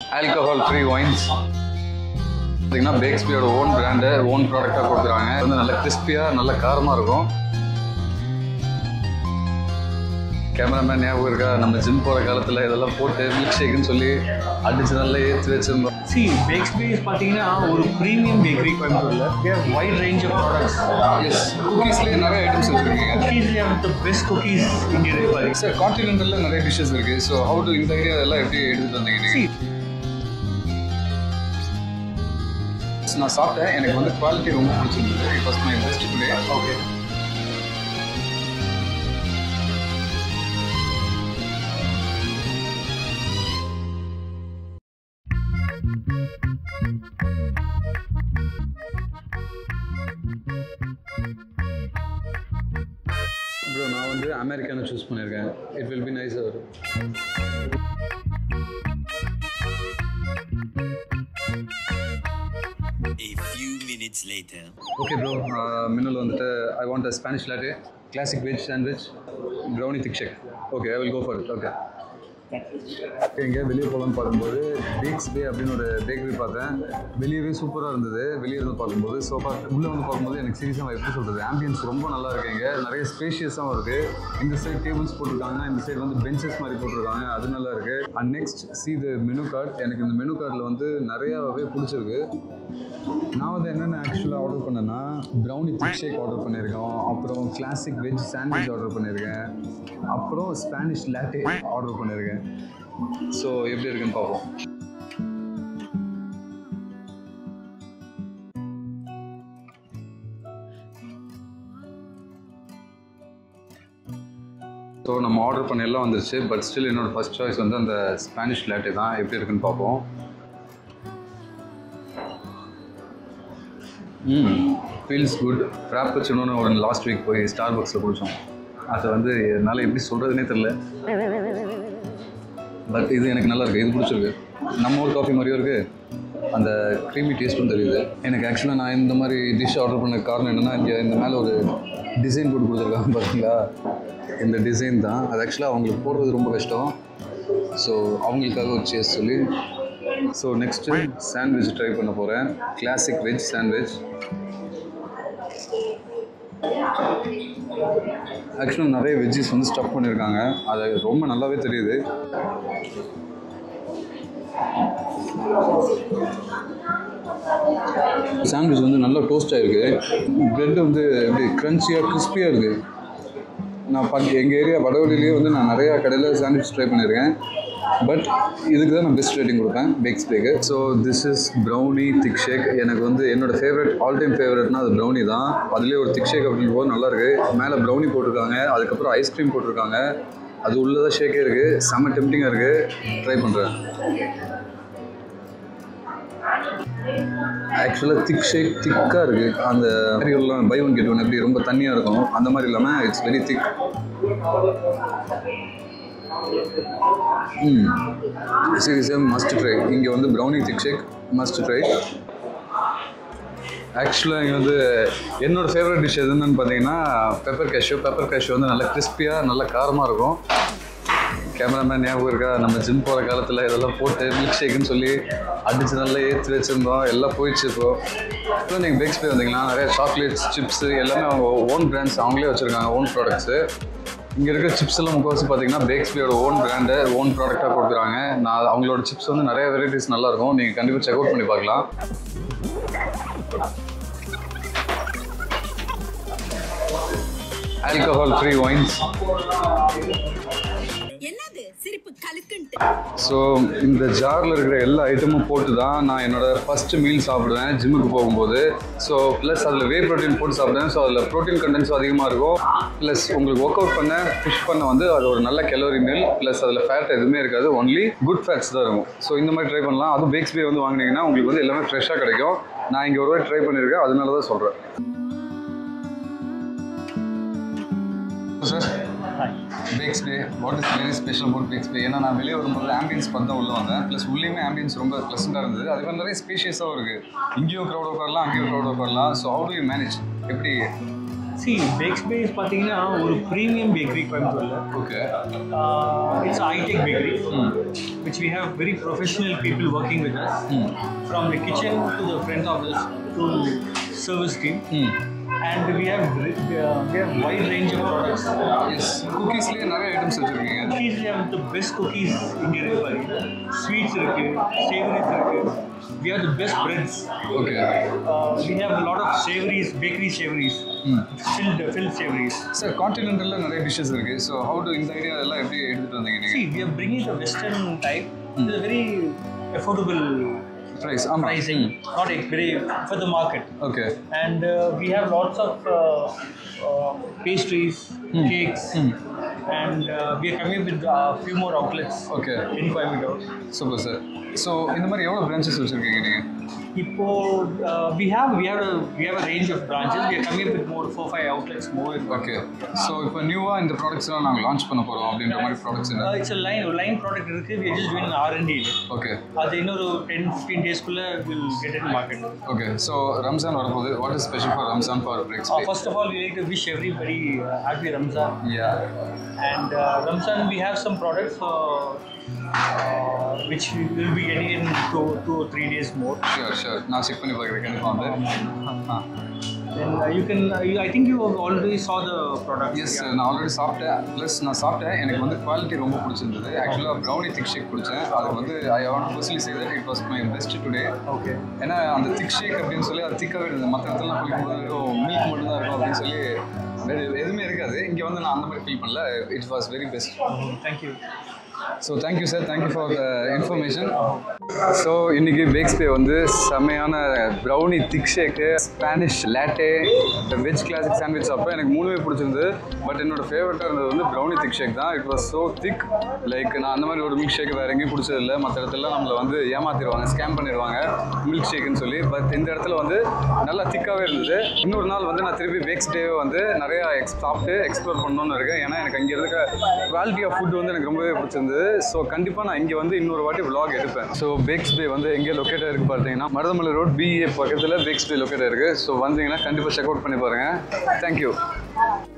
Alcohol free wines பார்த்தீங்கன்னா பேக்ஸ்பியோட own brand own ப்ராடக்டாக கொடுக்குறாங்க இது வந்து நல்ல கிறிஸ்பியாக நல்ல காரமாக இருக்கும் கேமராமேன் ஞாபகம் இருக்கா நம்ம ஜிம் போகிற காலத்தில் இதெல்லாம் போட்டு மில்க் ஷேக்குன்னு சொல்லி அடிச்சு நல்லா ஏற்றி வச்சிருந்தோம் சி பேக்ஸ்பீஸ் பார்த்தீங்கன்னா ஒரு ப்ரீமியம் பேக்கரி கோயம்புத்தூரில் there wide range of products yes குக்கீஸ்லேயே நிறைய ஐட்டம்ஸ் வச்சுருக்கீங்க குக்கீஸ் த பெஸ்ட் குக்கீஸ் இங்கே இருக்கு சார் கான்டினென்டலில் நிறைய டிஷ்ஷஸ் இருக்குது ஸோ ஹவு டு இந்த ஐடியா எல்லாம் எப்படி எடுத்துகிட்டு வந்தீங்க சி நான் சாப்பிட்டேன் எனக்கு வந்து குவாலிட்டி ரொம்ப பிடிச்சிருந்தது it was my best today okay bro நான் வந்து அமெரிக்கானை சூஸ் பண்ணியிருக்கேன் இட் வில் பி நைஸ் அவர் A few minutes later. Okay bro மின்னல் வந்துட்டு I want a Spanish latte classic veg sandwich brownie thick shake okay I will go for it okay எங்கே வெளியே போகலான்னு பார்க்கும்போது பீக்ஸ் பே அப்படின்னு ஒரு பேக்கரி பார்த்தேன் வெளியவே சூப்பராக இருந்தது வெளியே இருந்து பார்க்கும்போது ஸோ உள்ளே வந்து பார்க்கும்போது எனக்கு சீரியஸாக எப்படி சொல்கிறது ஆம்பியன்ஸ் ரொம்ப நல்லா இருக்கு இங்கே நிறைய ஸ்பேஷியஸாகவும் இருக்குது இந்த சைடு டேபிள்ஸ் போட்டிருக்காங்க இந்த சைடு வந்து பெஞ்சஸ் மாதிரி போட்டிருக்காங்க அது நல்லா இருக்குது and next see the menu card எனக்கு இந்த மெனு கார்டில் வந்து நிறையாவே பிடிச்சிருக்கு நான் வந்து என்னென்ன ஆக்சுவலாக ஆர்டர் பண்ணேன்னா ப்ரௌனி திக் ஷேக் ஆர்டர் பண்ணியிருக்கோம் அப்புறம் கிளாசிக் வெஜ் சாண்ட்விச் ஆர்டர் பண்ணியிருக்கேன் அப்புறம் ஸ்பானிஷ் லாட்டே ஆர்டர் பண்ணியிருக்கேன் ஸோ எப்படி இருக்குன்னு பார்ப்போம் ஸோ நம்ம ஆர்டர் பண்ண எல்லாம் வந்துருச்சு பட் ஸ்டில் என்னோட ஃபர்ஸ்ட் சாய்ஸ் வந்து அந்த ஸ்பானிஷ் லாட்டே தான் எப்படி இருக்குன்னு பார்ப்போம் ம் ஃபீல்ஸ் குட் ஃப்ராப்பச்சினோன்னு ஒரு லாஸ்ட் வீக் போய் ஸ்டார் பாக்ஸில் குடித்தோம் அதை வந்து என்னால் எப்படி சொல்கிறதுனே தெரில பட் இது எனக்கு நல்லா இருக்குது இது பிடிச்சிருக்கு நம்ம ஊர் காஃபி மாதிரியும் இருக்குது அந்த க்ரீமி டேஸ்ட்டும் தெரியுது எனக்கு ஆக்சுவலாக நான் இந்த மாதிரி டிஷ் ஆர்டர் பண்ண காரணம் என்னென்னா இங்கே இந்த மேலே ஒரு டிசைன் போட்டு கொடுத்துருக்காங்க பார்த்தீங்களா இந்த டிசைன் தான் அது ஆக்சுவலாக அவங்களுக்கு போடுறது ரொம்ப கஷ்டம் ஸோ அவங்களுக்காக ஒரு சேஸ் சொல்லி ஸோ நெக்ஸ்ட்டு சாண்ட்விச் ட்ரை பண்ண போகிறேன் கிளாசிக் வெஜ் சாண்ட்விச் ஆக்சுவலாக நிறைய வெஜ்ஜஸ் வந்து ஸ்டஃப் பண்ணியிருக்காங்க அது ரொம்ப நல்லாவே தெரியுது சாண்ட்விச் வந்து நல்லா டோஸ்ட் ஆகிருக்கு ப்ரெட் வந்து எப்படி க்ரன்ச்சியாக கிறிஸ்பியாக இருக்குது நான் பட் எங்கள் ஏரியா வடவழிலேயே வந்து நான் நிறையா கடையில் சாண்ட்விச் ட்ரை பண்ணியிருக்கேன் பட் இதுக்கு தான் நான் பெஸ்ட் ரேட்டிங் கொடுப்பேன் பேக்ஸ் பேக்கு so this is brownie thick shake எனக்கு வந்து என்னோட ஃபேவரட் ஆல் டைம் ஃபேவரட்னா அது ப்ரௌனி தான் அதுலேயே ஒரு திக் ஷேக் அப்படின்னு போது நல்லாயிருக்கு மேலே ப்ரௌனி போட்டிருக்காங்க அதுக்கப்புறம் ஐஸ்கிரீம் போட்டிருக்காங்க அது உள்ளதாக ஷேக்கே இருக்குது செம்ம டெம்டிங்காக இருக்குது ட்ரை பண்ணுறேன் ஆக்சுவலாக திக் ஷேக் திக்காக இருக்குது அந்த மாதிரிலாம் பை ஒன் கெட் ஒன் எப்படி ரொம்ப தண்ணியாக இருக்கும் அந்த மாதிரி இல்லாமல் இட்ஸ் வெரி திக் ம் சீரியஸாக மஸ்ட் ட்ரை இங்கே வந்து brownie thick shake must try ஆக்சுவலாக இங்கே வந்து என்னோட ஃபேவரட் டிஷ் எதுன்னு பார்த்தீங்கன்னா பெப்பர் கேஷ்யூ பெப்பர் கேஷ்யூ வந்து நல்லா கிறிஸ்பியாக நல்லா காரமாக இருக்கும் கேமராமேன் ஞாபகம் இருக்கா நம்ம ஜிம் போகிற காலத்தில் இதெல்லாம் போட்டு மில்க் ஷேக்குன்னு சொல்லி அடிச்சு நல்லா ஏற்றி வச்சுருந்தோம் எல்லாம் போயிடுச்சு இப்போ இப்போ நீங்கள் பேக்ஸ் போய் வந்தீங்கன்னா நிறைய சாக்லேட்ஸ் சிப்ஸு எல்லாமே அவங்க ஓன் பிராண்ட்ஸ் அவங்களே வச்சுருக்காங்க ஓன் ப்ராடக்ட்ஸு இங்கே இருக்கிற சிப்ஸ் எல்லாம் முக்கால்வாசி பார்த்தீங்கன்னா பேக்ஸ்பியோட ஓன் பிராண்டு ஓன் ப்ராடக்டாக கொடுக்குறாங்க நான் அவங்களோட சிப்ஸ் வந்து நிறைய வெரைட்டிஸ் நல்லாயிருக்கும் நீங்கள் கண்டிப்பாக செக் அவுட் பண்ணி பார்க்கலாம் ஆல்கஹால் ஃப்ரீ ஒயின்ஸ் என்னது சிரிப்பு கலுக்குன்ட்டு ஸோ இந்த ஜாரில் இருக்கிற எல்லா ஐட்டமும் போட்டு தான் நான் என்னோட ஃபஸ்ட்டு மீல் சாப்பிடுவேன் ஜிம்முக்கு போகும்போது ஸோ ப்ளஸ் அதில் வே ப்ரோட்டீன் போட்டு சாப்பிடுவேன் ஸோ அதில் ப்ரோட்டீன் கண்டென்ட்ஸும் அதிகமாக இருக்கும் ப்ளஸ் உங்களுக்கு ஒர்க் அவுட் பண்ண புஷ் பண்ண வந்து அது ஒரு நல்ல கெலோரி மீல் ப்ளஸ் அதில் ஃபேட் எதுவுமே இருக்காது ஒன்லி குட் ஃபேட்ஸ் தான் இருக்கும் ஸோ இந்த மாதிரி ட்ரை பண்ணலாம் அதுவும் பேக்ஸ் பே வந்து வாங்கினீங்கன்னா உங்களுக்கு வந்து எல்லாமே ஃப்ரெஷ்ஷாக கிடைக்கும் நான் இங்கே ஒரு வாட்டி ட்ரை பண்ணியிருக்கேன் அதனால தான் சொல்கிறேன் sir Bakes Bay what is very special about Bakes Bay ஏன்னா நான் வெளியே வரும்போது ஆம்பியன்ஸ் பார்த்து தான் உள்ள வந்தேன் ப்ளஸ் உள்ளேயுமே ஆம்பியன்ஸ் ரொம்ப ப்ளசண்ட்டாக இருந்தது அதே மாதிரி நிறைய ஸ்பேஷியஸாகவும் இருக்குது இங்கேயும் க்ரௌட் உட்காரலாம் அங்கேயும் க்ரௌட் உட்காரலாம் so how do you manage எப்படி சி பேக்ஸ் பேஸ் பார்த்தீங்கன்னா ஒரு ப்ரீமியம் பேக்கரி கோயம்புத்தூரில் okay it's high tech bakery which we have very professional people working with us from the kitchen to the front office to service team ம் and we have uh, we have wide range of products yes குக்கீஸ்லேயே நிறைய items வச்சுருக்கீங்க cookies we have the best cookies இங்கே இருக்கு பாருங்க sweets இருக்கு savouries இருக்கு we have the best breads okay uh, we have a lot of savories bakery savories ம் filled filled savories sir கான்டினென்டலில் நிறைய டிஷ்ஷஸ் இருக்குது ஸோ ஹவு டு இந்த ஐடியா எல்லாம் எப்படி எடுத்துகிட்டு வந்தீங்க நீங்கள் see we are bringing the western type with a very affordable price ஆமாம் pricing not a very for the market okay and uh, we have lots of uh, uh, pastries, cakes, and uh, we are coming with a few more outlets okay in Coimbatore. Super sir so இந்த மாதிரி எவ்வளோ branches வச்சுருக்கீங்க நீங்கள் Ipo, uh, we have we have a we have a range of branches. We are coming up with more four five outlets more. in- okay so இப்போ நியூவாக இந்த ப்ராடக்ட்ஸ்லாம் நாங்கள் launch பண்ண போகிறோம் அப்படின்ற மாதிரி ப்ராடக்ட்ஸ் Uh, என்ன it's a line line product இருக்கு. We are just doing an R&D. Okay அது இன்னொரு டென் ஃபிஃப்டீன் டேஸ்க்குள்ள will get in market okay so Ramzan வரப்போகுது what is special for Ramzan for breaks first of all we like to wish everybody uh, happy Ramzan. Yeah And uh, Ramzan, we have some products uh, uh, which we will be getting in two, two or three days more. Sure sure நான் check பண்ணி பார்க்குறேன் கண்டிப்பாக வந்து ஆ Then uh, you can, uh, you- I think you already saw the product. Yes நான் already சாப்பிட்டேன் plus நான் சாப்பிட்டேன் எனக்கு வந்து குவாலிட்டி ரொம்ப பிடிச்சிருந்தது ஆக்சுவலாக ப்ரௌனி திக் ஷேக் பிடிச்சேன் அது வந்து I want personally say that it was my best today Okay. ஏன்னா அந்த திக் ஷேக் அப்படின்னு சொல்லி அது திக்காகவே இருந்தது மற்ற இடத்துலலாம் குளிக்கும்போது வெறும் மில்க் மட்டும் தான் இருக்கும் அப்படின்னு சொல்லி வேறு எதுவுமே இருக்காது இங்கே வந்து நான் அந்த மாதிரி ஃபீல் பண்ணல it was very best Thank you. So thank you sir thank you for the information so இன்னைக்கு பேக்ஸ்பே வந்து செம்மையான brownie thick shake Spanish latte veg classic sandwich அப்போ எனக்கு மூணுமே பிடிச்சிருந்தது பட் என்னோட ஃபேவரட்டாக இருந்தது வந்து ப்ரௌனி திக் ஷேக் தான் it was so thick like நான் அந்த மாதிரி ஒரு மில்க் ஷேக் வேறு எங்கேயும் பிடிச்சதில்ல மற்ற இடத்துல நம்மளை வந்து ஏமாத்திடுவாங்க ஸ்கேம் பண்ணிடுவாங்க மில்க் ஷேக்குன்னு சொல்லி பட் இந்த இடத்துல வந்து நல்லா திக்காகவே இருந்தது இன்னொரு நாள் வந்து நான் திருப்பி பேக்ஸ் டே வந்து நிறையா எக்ஸ் சாப்பிட்டு எக்ஸ்ப்ளோர் பண்ணணும்னு இருக்கேன் ஏன்னா எனக்கு அங்கே இருக்க குவாலிட்டி ஆஃப் ஃபுட் வந்து எனக்கு ரொம்பவே பிடிச்சிருந்தது ஸோ கண்டிப்பாக நான் இங்கே வந்து இன்னொரு வாட்டி vlog எடுப்பேன் ஸோ பேக்ஸ் பே வந்து எங்கே லொக்கேட்டாக இருக்குது பார்த்தீங்கன்னா மருதமலை ரோட் பிஏ பக்கத்தில் பேக்ஸ் பே லொக்கேட்டாக இருக்குது ஸோ வந்தீங்கன்னா கண்டிப்பாக செக் அவுட் பண்ணி பாருங்கள் தேங்க்யூ